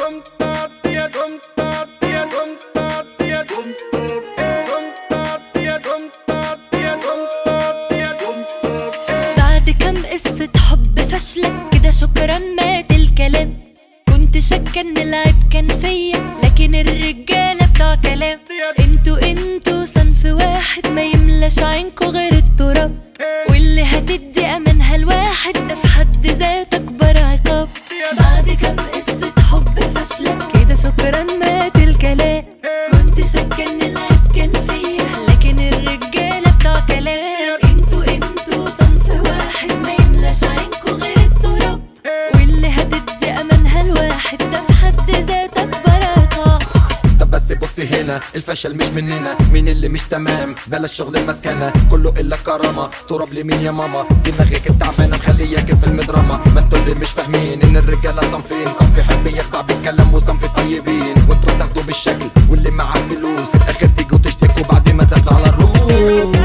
بعد كم قصة حب فاشلة كده شكرا مات الكلام كنت شاكة ان العيب كان فيا لكن الرجالة بتوع كلام انتوا انتوا صنف واحد ما يملاش عينكوا غير التراب واللي هتدي امانها الواحد ده في حد ذاته اكبر عقاب بعد كم قصة حب فاشلة كده شكرا مات الكلام كنت شاكة ان العيب كان فيا لكن الرجالة بتوع كلام انتوا انتوا صنف واحد ما يملاش عينكوا غير التراب واللي هتدي امانها الواحد ده في حد ذاته اكبر عقاب طب بس بصي هنا الفشل مش مننا مين اللي مش تمام بلاش شغل المسكنة كله الا كرامة تراب لمين يا ماما دماغك التعبانة مخلياك في المدرمة ما انتوا اللي مش فاهمين ان الرجالة صنفين صنف يحب يخدع بالكلام وصنف طيبين وانتوا تاخدوا بالشكل واللي معاه فلوس في الاخر تيجوا تشتكوا بعد ما تاخدوا على الروح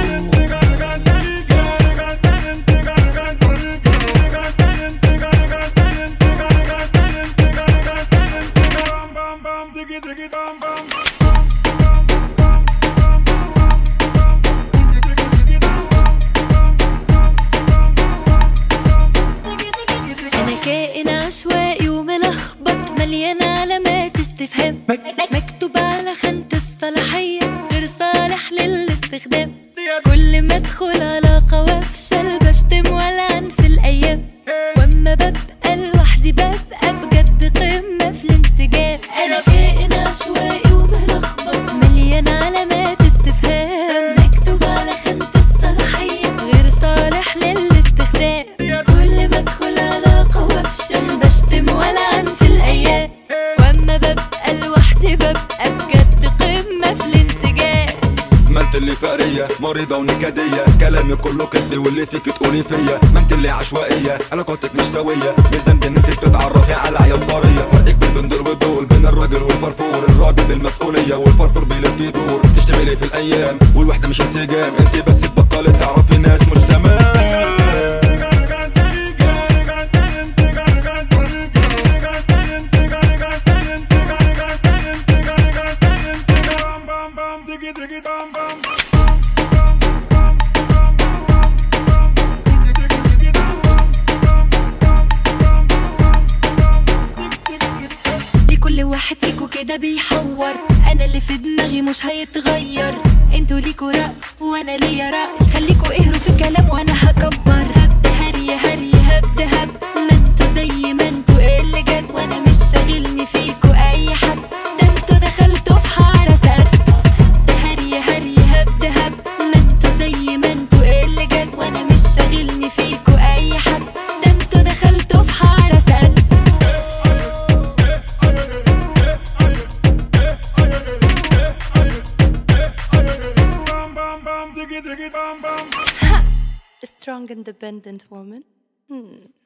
انا كائن عشوائي وملخبط مليان علامات استفهام مكتوب على خانة الصلاحية غير صالح للاستخدام كل ما ادخل علاقة وافشل بشتم والعن في الايام واما ببقى لوحدي ببقى بجد قمة في الانسجام انا كائن عشوائي وملخبط مليان علامات استفهام مكتوب على خانة الصلاحية غير صالح للاستخدام كل ما ادخل علاقة وافشل بشتم والعن في الايام واما ببقى لوحدي ببقى بجد قمة في الانسجام ما انت اللي فقرية مريضة ونكدية كلامي كله كذب واللي فيك تقولي فيا ما انت اللي عشوائية علاقاتك مش سوية مش ذنب ان انت بتتعرفي على عيال طرية فرق كبير بين دول ودول بين الراجل والفرفور الراجل بالمسؤولية والفرفور بيلف يدور تشتغلي في الايام والوحدة مش انسجام انت بس تبطلي تعرفي ناس مش تمام لكل واحد فيكو كده بيحور انا اللي في دماغي مش هيتغير انتوا ليكوا رأي وانا ليا رأي خليكوا اهروا في الكلام وانا هكبر هبد هري هري هبد هب ما انتوا زي ما انتوا ايه اللي جد وانا مش شاغلني فيكوا اي حد ده انتوا دخلتوا في حارة سد هري هري هبد هب ما انتوا زي ما انتوا ايه اللي جد وانا مش شاغلني فيكوا اي حد ده انتوا دخلتوا في حارة سد A strong, independent woman. Hmm.